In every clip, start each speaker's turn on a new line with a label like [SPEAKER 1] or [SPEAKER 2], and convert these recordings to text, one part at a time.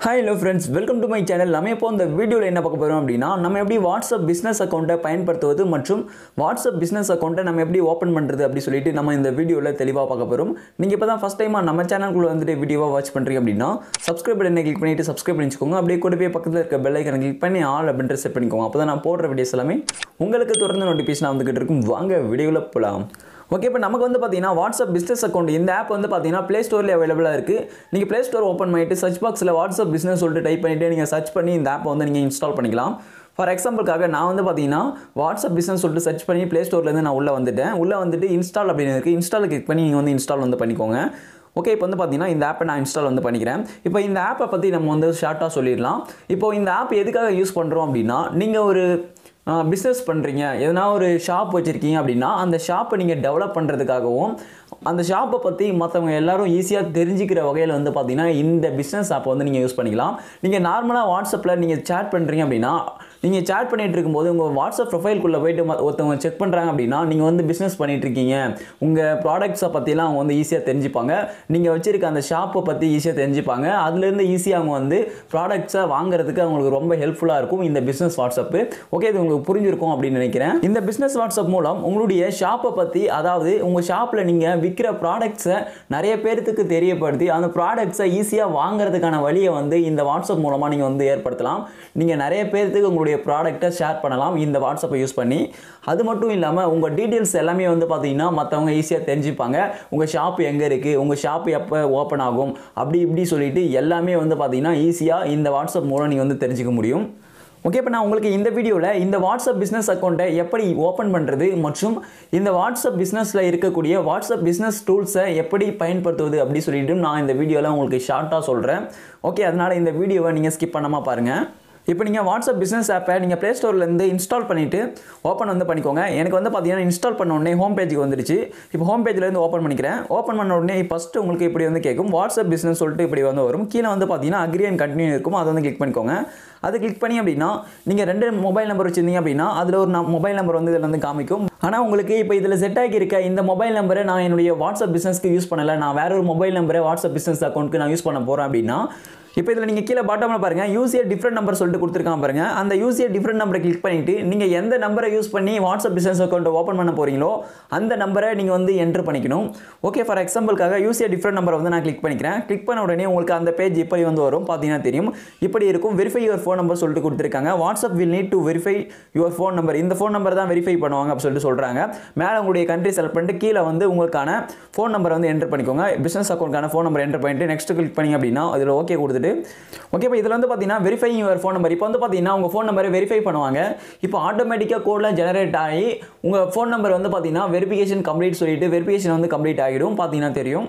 [SPEAKER 1] hi hello friends welcome to my channel நம்ம இப்போ இந்த வீடியோவில் என்ன பார்க்க போகிறோம் அப்படின்னா நம்ம எப்படி வாட்ஸ்அப் பிஸ்னஸ் அக்கௌண்ட்டை பயன்படுத்துவது மற்றும் வாட்ஸ்அப் பிஸ்னஸ் அக்கௌண்ட்டை நம்ம எப்படி ஓப்பன் பண்ணுறது அப்படி சொல்லிட்டு நம்ம இந்த வீடியோவில் தெளிவாக பார்க்க போகிறோம் நீங்கள் இப்போ தான் ஃபஸ்ட் டைமாக நம்ம சேனலுக்குள்ள வந்துட்டு வீடியோவாக வாட்ச் பண்ணுறீங்க அப்படின்னா சப்ஸ்கிரைப் பட்டனை கிளிக் பண்ணிட்டு சப்ஸ்கிரைப் பண்ணிச்சுக்கோங்க அப்படியே கூட போய் பக்கத்தில் இருக்க பெல் ஐக்கனை கிளிக் பண்ணி ஆல் அப்படின்ற செட் பண்ணிக்கோங்க அப்போ தான் நான் போடுற வீடியோஸ் எல்லாமே உங்களுக்கு தொடர்ந்து நோட்டிஃபிகேஷன் வந்துகிட்டு இருக்கும் வாங்க வீடியோவில் போகலாம் ஓகே இப்போ நமக்கு வந்து பார்த்தீங்கன்னா வாட்ஸ்அப் பிஸ்னஸ் அக்கௌண்ட் இந்த ஆப் வந்து பார்த்தீங்கன்னா ப்ளே ஸ்டோரில் அவைலபிளாக இருக்குது நீங்கள் ப்ளே ஸ்டோர் ஓப்பன் பண்ணிட்டு சர்ச் பாக்ஸில் வாட்ஸ்அப் பிஸ்னஸ் சொல்லிட்டு டைப் பண்ணிவிட்டு நீங்கள் சர்ச் பண்ணி இந்த ஆப்பை வந்து நீங்கள் இன்ஸ்டால் பண்ணிக்கலாம் ஃபார் எக்ஸாம்பிளுக்காக நான் வந்து பார்த்தீங்கன்னா வாட்ஸ்அப் பிஸ்னஸ் சொல்லிட்டு சர்ச் பண்ணி ப்ளே ஸ்டோர்லேருந்து நான் உள்ளே வந்துட்டேன் உள்ளே வந்துட்டு இன்ஸ்டால் அப்படின்னு இருக்குது இன்ஸ்டால் கிளிக் பண்ணி நீங்கள் வந்து இன்ஸ்டால் வந்து பண்ணிக்கோங்க ஓகே இப்போ வந்து பார்த்தீங்கன்னா இந்த ஆப்பை நான் இன்ஸ்டால் வந்து பண்ணிக்கிறேன் இப்போ இந்த ஆப்பை பற்றி நம்ம வந்து ஷார்ட்டாக சொல்லிடலாம் இப்போ இந்த ஆப் எதுக்காக யூஸ் பண்ணுறோம் அப்படின்னா நீங்கள் ஒரு பிஸ்னஸ் பண்ணுறீங்க எதனா ஒரு ஷாப் வச்சுருக்கீங்க அப்படின்னா அந்த ஷாப்பை நீங்கள் டெவலப் பண்ணுறதுக்காகவும் அந்த ஷாப்பை பற்றி மற்றவங்க எல்லாரும் ஈஸியாக தெரிஞ்சுக்கிற வகையில் வந்து பார்த்தீங்கன்னா இந்த பிஸ்னஸ் ஆப்பை வந்து நீங்கள் யூஸ் பண்ணிக்கலாம் நீங்கள் நார்மலாக வாட்ஸ்அப்பில் நீங்கள் சேட் பண்ணுறீங்க அப்படின்னா நீங்கள் சேட் பண்ணிகிட்டு இருக்கும்போது உங்கள் வாட்ஸ்அப் ப்ரொஃபைல்குள்ளே போயிட்டு ம- ஒருத்தவங்க செக் பண்ணுறாங்க அப்படின்னா நீங்கள் வந்து பிஸ்னஸ் பண்ணிட்டு இருக்கீங்க உங்கள் ப்ராடக்ட்ஸை பற்றிலாம் அவங்க வந்து ஈஸியாக தெரிஞ்சுப்பாங்க நீங்கள் வச்சிருக்க அந்த ஷாப்பை பற்றி ஈஸியாக தெரிஞ்சுப்பாங்க அதுலேருந்து ஈஸியாக அவங்க வந்து ப்ராடக்ட்ஸை வாங்குறதுக்கு அவங்களுக்கு ரொம்ப ஹெல்ப்ஃபுல்லாக இருக்கும் இந்த பிஸ்னஸ் வாட்ஸ்அப்பு ஓகே இது உங்களுக்கு புரிஞ்சிருக்கும் அப்படின்னு நினைக்கிறேன் இந்த பிஸ்னஸ் வாட்ஸ்அப் மூலம் உங்களுடைய ஷாப்பை பற்றி அதாவது உங்கள் ஷாப்பில் நீங்கள் விற்கிற ப்ராடக்ட்ஸை நிறைய பேர்த்துக்கு தெரியப்படுத்தி அந்த ப்ராடக்ட்ஸை ஈஸியாக வாங்குறதுக்கான வழியை வந்து இந்த வாட்ஸ்அப் மூலமாக நீங்கள் வந்து ஏற்படுத்தலாம் நீங்கள் நிறைய பேர்த்துக்கு உங்களுடைய ப்ராடக்ட்டை ஷேர் பண்ணலாம் இந்த வாட்ஸ்அப்பை யூஸ் பண்ணி அது மட்டும் இல்லாமல் உங்கள் டீட்டெயில்ஸ் எல்லாமே வந்து பார்த்தீங்கன்னா மற்றவங்க ஈஸியாக தெரிஞ்சுப்பாங்க உங்கள் ஷாப் எங்கே இருக்குது உங்கள் ஷாப் எப்போ ஓப்பன் ஆகும் அப்படி இப்படி சொல்லிட்டு எல்லாமே வந்து பார்த்தீங்கன்னா ஈஸியாக இந்த வாட்ஸ்அப் மூலம் நீங்கள் வந்து தெரிஞ்சுக்க முடியும் ஓகே இப்போ நான் உங்களுக்கு இந்த வீடியோவில் இந்த வாட்ஸ்அப் பிஸ்னஸ் அக்கௌண்ட்டை எப்படி ஓப்பன் பண்ணுறது மற்றும் இந்த வாட்ஸ்அப் பிஸ்னஸில் இருக்கக்கூடிய வாட்ஸ்அப் பிஸ்னஸ் டூல்ஸை எப்படி பயன்படுத்துவது அப்படி சொல்லிட்டு நான் இந்த வீடியோவில் உங்களுக்கு ஷார்ட்டாக சொல்கிறேன் ஓகே அதனால் இந்த வீடியோவை நீங்கள் ஸ்கிப் பண்ணாமல் பாருங்கள் இப்போ நீங்கள் வாட்ஸ்அப் பிஸ்னஸ் ஆப்பை நீங்கள் ப்ளே ஸ்டோர்லேருந்து இன்ஸ்டால் பண்ணிவிட்டு ஓப்பன் வந்து பண்ணிக்கோங்க எனக்கு வந்து பார்த்தீங்கன்னா இன்ஸ்டால் பண்ண உடனே ஹோம் பேஜுக்கு வந்துடுச்சு இப்போ ஹோம் பேஜ்லேருந்து ஓப்பன் பண்ணிக்கிறேன் ஓப்பன் பண்ண உடனே ஃபஸ்ட்டு உங்களுக்கு இப்படி வந்து கேட்கும் வாட்ஸ்அப் பிஸ்னஸ் சொல்லிட்டு இப்படி வந்து வரும் கீழே வந்து பார்த்தீங்கன்னா அக்ரி அண்ட் கண்டினியூ இருக்கும் அதை வந்து கிளிக் பண்ணிக்கோங்க அது கிளிக் பண்ணி அப்படின்னா நீங்கள் ரெண்டு மொபைல் நம்பர் வச்சிருந்தீங்க அப்படின்னா அதில் ஒரு மொபைல் நம்பர் வந்து இதில் வந்து காமிக்கும் ஆனால் உங்களுக்கு இப்போ இதில் செட் ஆகி இருக்க இந்த மொபைல் நம்பரை நான் என்னுடைய வாட்ஸ்அப் பிஸ்னஸ்க்கு யூஸ் பண்ணலை நான் வேற ஒரு மொபைல் நம்பரை வாட்ஸ்அப் பிஸ்னஸ் அக்கௌண்ட்க்கு நான் யூஸ் பண்ண போகிறேன் அப்படின்னா இப்போ இதில் நீங்கள் கீழே பாட்டமில் பாருங்கள் யூசியர் டிஃப்ரெண்ட் நம்பர் சொல்லிட்டு கொடுத்துருக்கான் பாருங்க அந்த யூசியர் டிஃப்ரெண்ட் நம்பரை கிளிக் பண்ணிட்டு நீங்கள் எந்த நம்பரை யூஸ் பண்ணி வாட்ஸ்அப் பிஸ்னஸ் அக்கௌண்ட்டை ஓப்பன் பண்ண போறீங்களோ அந்த நம்பரை நீங்கள் வந்து என்ட்ரு பண்ணிக்கணும் ஓகே ஃபார் எக்ஸாம்பிளுக்காக யூசியர் டிஃப்ரெண்ட் நம்பரை வந்து நான் கிளிக் பண்ணிக்கிறேன் கிளிக் பண்ண உடனே உங்களுக்கு அந்த பேஜ் இப்படி வந்து வரும் பார்த்தீங்கன்னா தெரியும் இப்படி இருக்கும் வெரிஃபை யுவர் ஃபோன் நம்பர் சொல்லிட்டு கொடுத்துருக்காங்க WhatsApp will need to verify your phone number இந்த ஃபோன் நம்பர் தான் வெரிஃபை பண்ணுவாங்க அப்படின்னு சொல்லிட்டு சொல்கிறாங்க மேலே உங்களுடைய கண்ட்ரி செலக்ட் பண்ணிட்டு கீழே வந்து உங்களுக்கான ஃபோன் நம்பர் வந்து என்டர் பண்ணிக்கோங்க பிஸ்னஸ் அக்கௌண்ட்கான ஃபோன் நம்பர் என்டர் பண்ணிட்டு நெக்ஸ்ட் கிளிக் பண்ணி அப்படின்னா அதில் ஓகே கொடுத்துட்டு ஓகே இப்போ இதில் வந்து பார்த்தீங்கன்னா வெரிஃபை யுவர் ஃபோன் நம்பர் இப்போ வந்து பார்த்தீங்கன்னா உங்கள் ஃபோன் நம்பரை வெரிஃபை பண்ணுவாங்க இப்போ ஆட்டோமேட்டிக்காக கோடில் ஜெனரேட் ஆகி உங்கள் ஃபோன் நம்பர் வந்து பார்த்தீங்கன்னா வெரிஃபிகேஷன் கம்ப்ளீட் சொல்லிட்டு வெரிஃபிகேஷன் வந்து கம்ப்ளீட் ஆகிடும் பார்த்தீங்கன்னா தெரியும்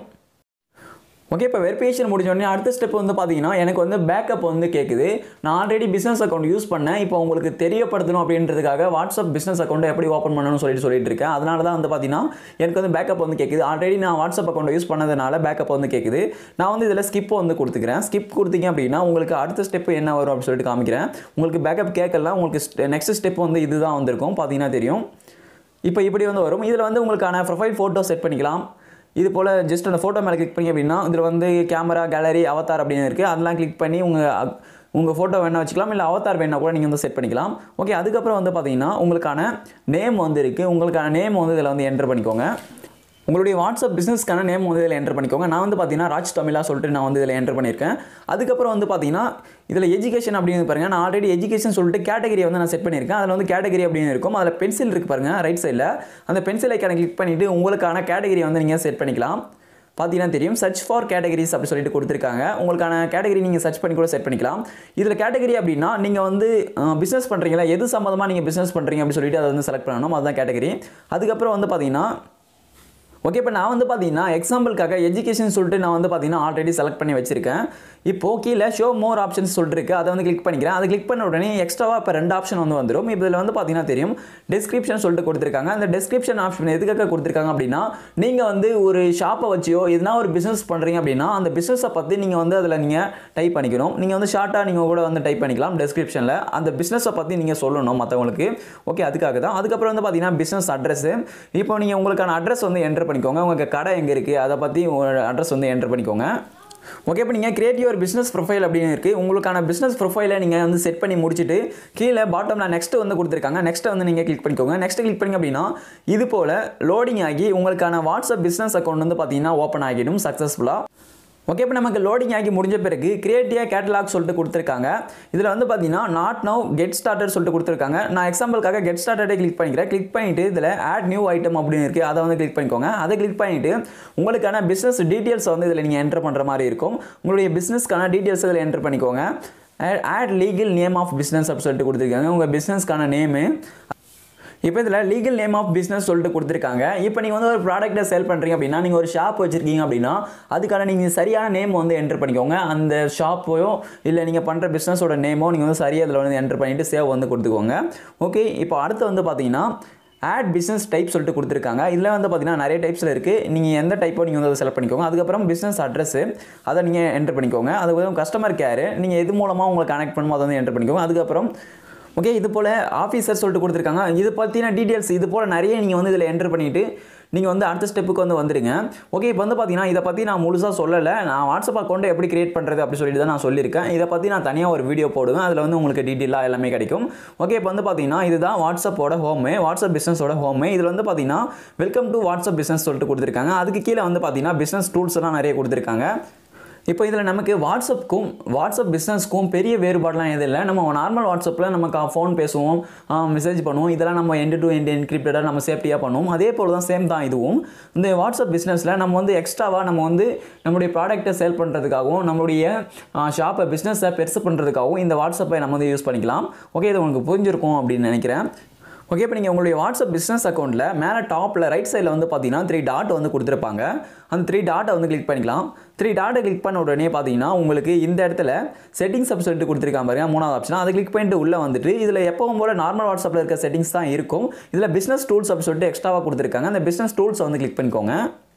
[SPEAKER 1] ஓகே இப்போ வெரிஃபிகேஷன் முடிஞ்ச உடனே அடுத்த ஸ்டெப் வந்து பார்த்தீங்கன்னா எனக்கு வந்து பேக்கப் வந்து கேட்குது நான் ஆல்ரெடி பிஸ்னஸ் அக்கௌண்ட் யூஸ் பண்ணேன் இப்போ உங்களுக்கு தெரியப்படுத்தணும் அப்படின்றதுக்காக வாட்ஸ்அப் பிஸ்னஸ் அக்கௌண்ட்டை எப்படி ஓப்பன் பண்ணணும்னு சொல்லிட்டு சொல்லிட்டு இருக்கேன் அதனால தான் வந்து பார்த்தீங்கன்னா எனக்கு வந்து பேக்கப் வந்து கேட்குது ஆல்ரெடி நான் வாட்ஸ்அப் அக்கௌண்ட்டை யூஸ் பண்ணதுனால பேக்கப் வந்து கேட்குது நான் வந்து இதில் ஸ்கிப் வந்து கொடுத்துக்கிறேன் ஸ்கிப் கொடுத்தீங்க அப்படின்னா உங்களுக்கு அடுத்த ஸ்டெப் என்ன வரும் அப்படின்னு சொல்லிட்டு காமிக்கிறேன் உங்களுக்கு பேக்கப் கேட்கலாம் உங்களுக்கு நெக்ஸ்ட் ஸ்டெப் வந்து இதுதான் வந்திருக்கும் பார்த்தீங்கன்னா தெரியும் இப்போ இப்படி வந்து வரும் இதில் வந்து உங்களுக்கான ப்ரொஃபைல் ஃபோட்டோ செட் பண்ணிக்கலாம் இது போல் ஜஸ்ட் அந்த ஃபோட்டோ மேலே கிளிக் பண்ணி அப்படின்னா இதில் வந்து கேமரா கேலரி அவதார் அப்படின்னு இருக்குது அதெல்லாம் கிளிக் பண்ணி உங்கள் உங்கள் ஃபோட்டோ வேணா வச்சுக்கலாம் இல்லை அவதார் வேணா கூட நீங்கள் வந்து செட் பண்ணிக்கலாம் ஓகே அதுக்கப்புறம் வந்து பார்த்தீங்கன்னா உங்களுக்கான நேம் வந்து இருக்குது உங்களுக்கான நேம் வந்து இதில் வந்து என்டர் பண்ணிக்கோங்க உங்களுடைய வாட்ஸ்அப் பிஸ்னஸ்க்கான நேம் வந்து இதில் என்டர் பண்ணிக்கோங்க நான் வந்து பார்த்தீங்கன்னா ராஜ் தமிழா சொல்லிட்டு நான் வந்து இதில் என்டர் பண்ணியிருக்கேன் அதுக்கப்புறம் வந்து பார்த்தீங்கன்னா இதில் எஜுகேஷன் அப்படின்னு பாருங்கள் நான் ஆல்ரெடி எஜுகேஷன் சொல்லிட்டு கேட்டகரி வந்து நான் செட் பண்ணியிருக்கேன் அதில் வந்து கேட்டகரி அப்படின்னு இருக்கும் அதில் பென்சில் இருக்குது பாருங்கள் ரைட் சைடில் அந்த பென்சில் ஐக்கான கிளிக் பண்ணிவிட்டு உங்களுக்கான கேட்டகரி வந்து நீங்கள் செட் பண்ணிக்கலாம் பார்த்தீங்கன்னா தெரியும் சர்ச் ஃபார் கேட்டகரிஸ் அப்படி சொல்லிட்டு கொடுத்துருக்காங்க உங்களுக்கான கேட்டகரி நீங்கள் சர்ச் பண்ணி கூட செட் பண்ணிக்கலாம் இதில் கேட்டகரி அப்படின்னா நீங்கள் வந்து பிஸ்னஸ் பண்ணுறீங்களா எது சம்மந்தமாக நீங்கள் பிஸ்னஸ் பண்ணுறீங்க அப்படின்னு சொல்லிட்டு அதை வந்து செலக்ட் பண்ணணும் அதுதான் கேட்டகரி அதுக்கப்புறம் வந்து பார்த்தீங்கன்னா ஓகே இப்போ நான் வந்து பார்த்தீங்கன்னா எக்ஸாம்பிளுக்காக எஜுகேஷன் சொல்லிட்டு நான் வந்து பார்த்தீங்கன்னா ஆல்ரெடி செலக்ட் பண்ணி வச்சிருக்கேன் இப்போ கீழே ஷோ மோர் ஆப்ஷன்ஸ் சொல்லிட்டு இருக்கு அதை வந்து கிளிக் பண்ணிக்கிறேன் அதை கிளிக் பண்ண உடனே எக்ஸ்ட்ராவாக இப்போ ரெண்டு ஆப்ஷன் வந்து வந்துடும் இப்போ இதில் வந்து பார்த்தீங்கன்னா தெரியும் டெஸ்கிரிப்ஷன் சொல்லிட்டு கொடுத்துருக்காங்க அந்த டெஸ்கிரிப்ஷன் ஆப்ஷன் எதுக்காக கொடுத்துருக்காங்க அப்படின்னா நீங்கள் வந்து ஒரு ஷாப்பை வச்சியோ எதுனா ஒரு பிஸ்னஸ் பண்ணுறீங்க அப்படின்னா அந்த பிஸ்னஸை பற்றி நீங்கள் வந்து அதில் நீங்கள் டைப் பண்ணிக்கணும் நீங்கள் வந்து ஷார்ட்டாக நீங்கள் கூட வந்து டைப் பண்ணிக்கலாம் டெஸ்கிரிப்ஷனில் அந்த பிஸ்னஸை பற்றி நீங்கள் சொல்லணும் மற்றவங்களுக்கு ஓகே அதுக்காக தான் அதுக்கப்புறம் வந்து பார்த்தீங்கன்னா பிஸ்னஸ் அட்ரஸ் இப்போ நீங்கள் உங்களுக்கான அட்ரஸ் வந்து என்டர் பண்ணிக்கோங்க உங்களுக்கு கடை எங்கே இருக்குது அதை பற்றி அட்ரஸ் வந்து என்டர் பண்ணிக்கோங்க ஓகே இப்போ நீங்கள் கிரியேட் யுவர் பிஸ்னஸ் ப்ரொஃபைல் அப்படின்னு இருக்குது உங்களுக்கான பிஸ்னஸ் ப்ரொஃபைலை நீங்கள் வந்து செட் பண்ணி முடிச்சுட்டு கீழே பாட்டமில் நெக்ஸ்ட் வந்து கொடுத்துருக்காங்க நெக்ஸ்ட் வந்து நீங்கள் கிளிக் பண்ணிக்கோங்க நெக்ஸ்ட் கிளிக் பண்ணிங்க அப்படின்னா இது போல் லோடிங் ஆகி உங்களுக்கான வாட்ஸ்அப் பிஸ்னஸ் அக்கௌண்ட் வந்து பார்த்தீங்கன்னா ஓப்பன் ஆகிடும் சக்ஸஸ்ஃபுல்லாக ஓகே இப்போ நமக்கு லோடிங் ஆகி முடிஞ்ச பிறகு கிரியேட்டிவா கேட்டலாக் சொல்லிட்டு கொடுத்துருக்காங்க இதில் வந்து பார்த்தீங்கன்னா நாட் நவ் கெட் ஸ்டார்டர் சொல்லிட்டு கொடுத்துருக்காங்க நான் எக்ஸாம்பிளுக்காக கெட் ஸ்டார்டடே கிளிக் பண்ணிக்கிறேன் கிளிக் பண்ணிட்டு இதில் ஆட் நியூ ஐட்டம் அப்படின்னு இருக்குது அதை வந்து கிளிக் பண்ணிக்கோங்க அதை கிளிக் பண்ணிட்டு உங்களுக்கான பிஸ்னஸ் டீட்டெயில்ஸ் வந்து இதில் நீங்கள் என்டர் பண்ணுற மாதிரி இருக்கும் உங்களுடைய பிஸ்னஸ்க்கான டீட்டெயில்ஸ் இதில் என்டர் பண்ணிக்கோங்க add legal name of business அப்படின்னு சொல்லிட்டு கொடுத்துருக்காங்க உங்கள் பிஸ்னஸ்க்கான நேமு இப்போ இதில் லீகல் நேம் ஆஃப் பிஸ்னஸ் சொல்லிட்டு கொடுத்துருக்காங்க இப்போ நீங்கள் வந்து ஒரு ப்ராடக்ட்டை சேல் பண்ணுறீங்க அப்படின்னா நீங்கள் ஒரு ஷாப் வச்சுருக்கீங்க அப்படின்னா அதுக்கான நீங்கள் சரியான நேம் வந்து என்டர் பண்ணிக்கோங்க அந்த ஷாப்பையோ இல்லை நீங்கள் பண்ணுற பிஸ்னஸோட நேமோ நீங்கள் வந்து சரியாக அதில் வந்து என்டர் பண்ணிவிட்டு சேவ் வந்து கொடுத்துக்கோங்க ஓகே இப்போ அடுத்து வந்து பார்த்தீங்கன்னா ஆட் பிஸ்னஸ் டைப் சொல்லிட்டு கொடுத்துருக்காங்க இதில் வந்து பார்த்தீங்கன்னா நிறைய டைப்ஸில் இருக்குது நீங்கள் எந்த டைப்போ நீங்கள் வந்து செலக்ட் பண்ணிக்கோங்க அதுக்கப்புறம் பிஸ்னஸ் அட்ரஸ் அதை நீங்கள் என்டர் பண்ணிக்கோங்க அதுக்கப்புறம் கஸ்டமர் கேரு நீங்கள் எது மூலமாக உங்களை கனெக்ட் பண்ணுமோ அதை வந்து என்டர் பண்ணிக்கோங்க அதுக்கப்புறம் ஓகே இது போல் ஆஃபீஸர் சொல்லிட்டு கொடுத்துருக்காங்க இது பற்றின டீட்டெயில்ஸ் இது போல் நிறைய நீங்கள் வந்து இதில் என்டர் பண்ணிவிட்டு நீங்கள் வந்து அடுத்த ஸ்டெப்புக்கு வந்து வந்துடுங்க ஓகே இப்போ வந்து பார்த்தீங்கன்னா இதை பற்றி நான் முழுசாக சொல்லலை நான் வாட்ஸ்அப் அக்கௌண்ட்டை எப்படி கிரியேட் பண்ணுறது அப்படி சொல்லிட்டு தான் நான் சொல்லியிருக்கேன் இதை பற்றி நான் தனியாக ஒரு வீடியோ போடுவேன் அதில் வந்து உங்களுக்கு டீட்டெயிலாக எல்லாமே கிடைக்கும் ஓகே இப்போ வந்து பார்த்தீங்கன்னா இதுதான் வாட்ஸ்அப்போட ஹோமு வாட்ஸ்அப் பிஸ்னஸோட ஹோமு இதில் வந்து பார்த்தீங்கன்னா வெல்கம் டு வாட்ஸ்அப் பிஸ்னஸ் சொல்லிட்டு கொடுத்துருக்காங்க அதுக்கு கீழே வந்து பார்த்தீங்கன்னா பிஸ்னஸ் டூல்ஸ் எல்லாம் நிறைய கொடுத்துருக்காங்க இப்போ இதில் நமக்கு வாட்ஸ்அப்புக்கும் வாட்ஸ்அப் பிஸ்னஸ்க்கும் பெரிய வேறுபாடுலாம் எதுவும் இல்லை நம்ம நார்மல் வாட்ஸ்அப்பில் நமக்கு ஃபோன் பேசுவோம் மெசேஜ் பண்ணுவோம் இதெல்லாம் நம்ம எண்டு டு எண்டு என்கிரிப்டடாக நம்ம சேஃப்டியாக பண்ணுவோம் அதே போல் தான் சேம் தான் இதுவும் இந்த வாட்ஸ்அப் பிஸ்னஸில் நம்ம வந்து எக்ஸ்ட்ராவாக நம்ம வந்து நம்மளுடைய ப்ராடக்ட்டை சேல் பண்ணுறதுக்காகவும் நம்மளுடைய ஷாப்பை பிஸ்னஸை பெருசு பண்ணுறதுக்காகவும் இந்த வாட்ஸ்அப்பை நம்ம வந்து யூஸ் பண்ணிக்கலாம் ஓகே இது உங்களுக்கு புரிஞ்சிருக்கும் அப்படின்னு நினைக்கிறேன் ஓகே இப்போ நீங்கள் உங்களுடைய வாட்ஸ்அப் பிஸ்னஸ் அக்கௌண்ட்டில் மேலே டாப்பில் ரைட் சைடில் வந்து பார்த்தீங்கன்னா த்ரீ டாட் வந்து கொடுத்துருப்பாங்க அந்த த்ரீ டாட்டை வந்து கிளிக் பண்ணிக்கலாம் த்ரீ டாட்டை கிளிக் பண்ண உடனே பார்த்தீங்கன்னா உங்களுக்கு இந்த இடத்துல செட்டிங்ஸ் அப் சொல்லிட்டு கொடுத்துருக்காங்க பாருங்க மூணாவது ஆப்ஷன் அதை கிளிக் பண்ணிட்டு உள்ளே வந்துட்டு இதில் எப்பவும் போல் நார்மல் வாட்ஸ்அப்பில் இருக்க செட்டிங்ஸ் தான் இருக்கும் இதில் பிஸ்னஸ் டூல்ஸ் அப்படி சொல்லிட்டு எக்ஸ்ட்ராவாக கொடுத்துருக்காங்க அந்த பிஸ்னஸ் டூல்ஸை வந்து கிளிக் பண்ணிக்கோங்க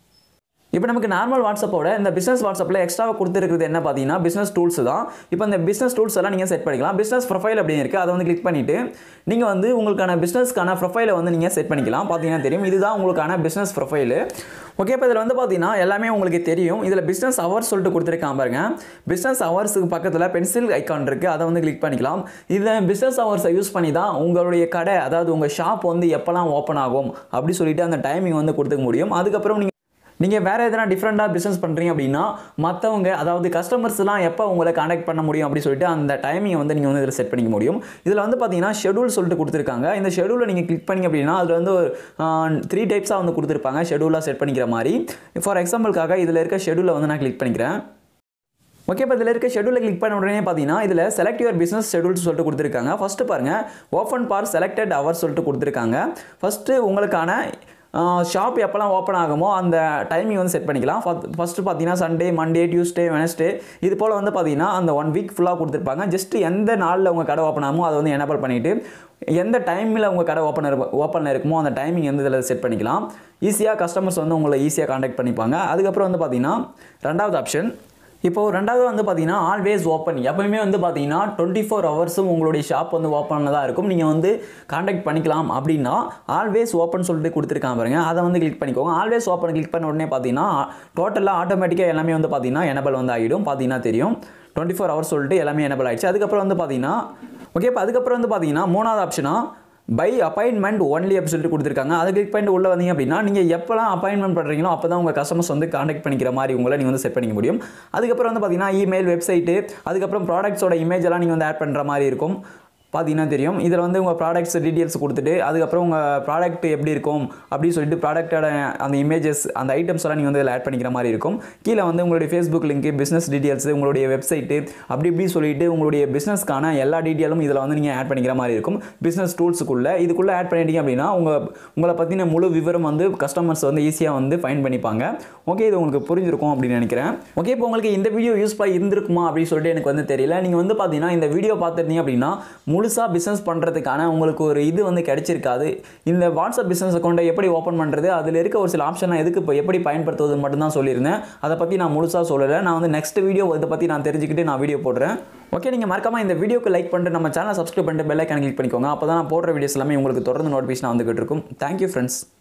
[SPEAKER 1] இப்போ நமக்கு நார்மல் வாட்ஸ்அப்போட இந்த பிஸ்னஸ் வாட்ஸ்அப்பில் எக்ஸ்ட்ராவாக கொடுத்துருக்குறது என்ன பார்த்தீங்கன்னா பிஸ்னஸ் டூல்ஸ் தான் இப்போ இந்த பிஸ்னஸ் டூல்ஸ் எல்லாம் நீங்கள் செட் பண்ணிக்கலாம் பிஸ்னஸ் ப்ரொஃபைல் அப்படின்னு இருக்குது அதை வந்து கிளிக் பண்ணிவிட்டு நீங்கள் வந்து உங்களுக்கான பிஸ்னஸ்க்கான ப்ரொஃபைலை வந்து நீங்கள் செட் பண்ணிக்கலாம் பார்த்தீங்கன்னா தெரியும் இதுதான் உங்களுக்கான பிஸ்னஸ் ப்ரொஃபைலு ஓகே இப்போ இதில் வந்து பார்த்தீங்கன்னா எல்லாமே உங்களுக்கு தெரியும் இதில் பிஸ்னஸ் ஹவர்ஸ் சொல்லிட்டு கொடுத்துருக்கான் பாருங்க பிஸ்னஸ் ஹவர்ஸுக்கு பக்கத்தில் பென்சில் ஐக்கான் இருக்குது அதை வந்து கிளிக் பண்ணிக்கலாம் இதில் பிஸ்னஸ் ஹவர்ஸை யூஸ் பண்ணி தான் உங்களுடைய கடை அதாவது உங்கள் ஷாப் வந்து எப்போல்லாம் ஓப்பன் ஆகும் அப்படி சொல்லிட்டு அந்த டைமிங் வந்து கொடுத்துக்க முடியும் அதுக்கப்புறம் நீங்கள் நீங்கள் வேறு எதனா டிஃப்ரெண்ட்டாக பிஸ்னஸ் பண்ணுறீங்க அப்படின்னா மற்றவங்க அதாவது கஸ்டமர்ஸ்லாம் எப்போ உங்களை காண்டாக்ட் பண்ண முடியும் அப்படின்னு சொல்லிட்டு அந்த டைமிங்கை வந்து நீங்கள் வந்து இதில் செட் பண்ணிக்க முடியும் இதில் வந்து பார்த்தீங்கன்னா ஷெடியூல் சொல்லிட்டு கொடுத்துருக்காங்க இந்த ஷெடியூலை நீங்கள் கிளிக் பண்ணிங்க அப்படின்னா அதில் வந்து ஒரு த்ரீ டைப்ஸாக வந்து கொடுத்துருப்பாங்க ஷெடியூலாக செட் பண்ணிக்கிற மாதிரி ஃபார் எக்ஸாம்பிளுக்காக இதில் இருக்க ஷெடியூலை வந்து நான் கிளிக் பண்ணிக்கிறேன் ஓகே இப்போ இதில் இருக்க ஷெடியூலை கிளிக் பண்ண உடனே பார்த்தீங்கன்னா இதில் செலக்ட் யுவர் பிஸ்னஸ் ஷெடியூல்ஸ் சொல்லிட்டு கொடுத்துருக்காங்க ஃபஸ்ட்டு பாருங்கள் ஓப்பன் பார் செலக்டட் ஹவர்ஸ் சொல்லிட்டு கொடுத்துருக்காங்க ஃபஸ்ட்டு உங்களுக்கான ஷாப் எப்போல்லாம் ஓப்பன் ஆகுமோ அந்த டைமிங் வந்து செட் பண்ணிக்கலாம் ஃபஸ்ட்டு பார்த்தீங்கன்னா சண்டே மண்டே டியூஸ்டே வெனஸ்டே இது போல் வந்து பார்த்தீங்கன்னா அந்த ஒன் வீக் ஃபுல்லாக கொடுத்துருப்பாங்க ஜஸ்ட் எந்த நாளில் உங்கள் கடை ஓப்பன் ஆகுமோ அதை வந்து எனபிள் பண்ணிவிட்டு எந்த டைமில் உங்கள் கடை ஓப்பன் இருக்கும் ஓப்பனில் இருக்குமோ அந்த டைமிங் வந்து இதில் செட் பண்ணிக்கலாம் ஈஸியாக கஸ்டமர்ஸ் வந்து உங்களை ஈஸியாக காண்டாக்ட் பண்ணிப்பாங்க அதுக்கப்புறம் வந்து பார்த்தீங்கன்னா ரெண்டாவது ஆப்ஷன் இப்போ ரெண்டாவது வந்து பார்த்தீங்கன்னா ஆல்வேஸ் ஓப்பன் எப்பவுமே வந்து பார்த்தீங்கன்னா டுவெண்ட்டி ஃபோர் ஹவர்ஸும் உங்களுடைய ஷாப் வந்து ஓப்பனில் தான் இருக்கும் நீங்கள் வந்து காண்டாக்ட் பண்ணிக்கலாம் அப்படின்னா ஆல்வேஸ் ஓப்பன் சொல்லிட்டு கொடுத்துருக்காங்க பாருங்க அதை வந்து கிளிக் பண்ணிக்கோங்க ஆல்வேஸ் ஓப்பன் கிளிக் பண்ண உடனே பார்த்தீங்கன்னா டோட்டலாக ஆட்டோமேட்டிக்காக எல்லாமே வந்து பார்த்தீங்கன்னா எனபிள் வந்து ஆகிடும் பார்த்தீங்கன்னா தெரியும் டுவெண்ட்டி ஃபோர் ஹவர்ஸ் சொல்லிட்டு எல்லாமே எனபிள் ஆயிடுச்சு அதுக்கப்புறம் வந்து பார்த்தீங்கன்னா ஓகே இப்போ அதுக்கப்புறம் வந்து பார்த்தீங்கன்னா மூணாவது ஆப்ஷனாக பை அப்பாயின்மெண்ட் ஒன்லி அப்படி சொல்லிட்டு கொடுத்துருக்காங்க அதை கிளிக் பண்ணிட்டு உள்ளே வந்தீங்க அப்படின்னா நீங்கள் எப்போலாம் அப்பாயின்மெண்ட் பண்ணுறீங்களோ அப்போ தான் உங்கள் கஸ்டமர்ஸ் வந்து காண்டாக்ட் பண்ணிக்கிற மாதிரி உங்களை நீங்கள் வந்து செட் பண்ணிக்க முடியும் அதுக்கப்புறம் வந்து பார்த்தீங்கன்னா இமெயில் வெப்சைட்டு அதுக்கப்புறம் ப்ராடக்ட்ஸோட இமேஜ் எல்லாம் நீங்கள் வந்து ஆட் பண்ணுற மாதிரி இருக்கும் பார்த்தீங்கன்னா தெரியும் இதில் வந்து உங்கள் ப்ராடக்ட்ஸ் டீட்டெயில்ஸ் கொடுத்துட்டு அதுக்கப்புறம் உங்கள் ப்ராடக்ட் எப்படி இருக்கும் அப்படின்னு சொல்லிட்டு ப்ராடக்ட்டோட அந்த இமேஜஸ் அந்த ஐட்டம்ஸ் எல்லாம் நீங்கள் வந்து இதில் ஆட் பண்ணிக்கிற மாதிரி இருக்கும் கீழே வந்து உங்களுடைய ஃபேஸ்புக் லிங்க் பிஸ்னஸ் டீட்டெயில்ஸ் உங்களுடைய வெப்சைட்டு அப்படி இப்படி சொல்லிட்டு உங்களுடைய பிஸ்னஸ்க்கான எல்லா டீட்டெயிலும் இதில் வந்து நீங்கள் ஆட் பண்ணிக்கிற மாதிரி இருக்கும் பிஸ்னஸ் டூல்ஸுக்குள்ளே இதுக்குள்ளே ஆட் பண்ணிட்டீங்க அப்படின்னா உங்கள் உங்களை பற்றின முழு விவரம் வந்து கஸ்டமர்ஸ் வந்து ஈஸியாக வந்து ஃபைன் பண்ணிப்பாங்க ஓகே இது உங்களுக்கு புரிஞ்சிருக்கும் அப்படின்னு நினைக்கிறேன் ஓகே இப்போ உங்களுக்கு இந்த வீடியோ யூஸ்ஃபுல்லாக இருந்திருக்குமா அப்படின்னு சொல்லிட்டு எனக்கு வந்து தெரியல நீங்கள் வந்து பார்த்தீங்கன்னா இந்த வீடியோ பார்த்துருந்தீங்க அப்படின்னா முழுசாக பிஸ்னஸ் பண்ணுறதுக்கான உங்களுக்கு ஒரு இது வந்து கிடைச்சிருக்காது இந்த வாட்ஸ்அப் பிஸ்னஸ் அக்கௌண்ட்டை எப்படி ஓப்பன் பண்ணுறது அதில் இருக்க ஒரு சில ஆப்ஷன்லாம் எதுக்கு இப்போ எப்படி பயன்படுத்துவது மட்டும்தான் சொல்லியிருந்தேன் அதை பற்றி நான் முழுசாக சொல்லலை நான் வந்து நெக்ஸ்ட் வீடியோ இதை பற்றி நான் தெரிஞ்சுக்கிட்டு நான் வீடியோ போடுறேன் ஓகே நீங்கள் மறக்காமல் இந்த வீடியோக்கு லைக் பண்ணிட்டு நம்ம சேனல் சப்ஸ்கிரைப் பண்ணிட்டு பெல் ஐக்கான் கிளிக் பண்ணிக்கோங்க அப்போ தான் நான் போடுற வீடியோஸ் எல்லாமே உங்களுக்கு தொடர்ந்து நோட்டிஃபிகேஷன் வந்துகிட்டு இருக்கும் தேங்க்யூ ஃப்ரெண்ட்ஸ்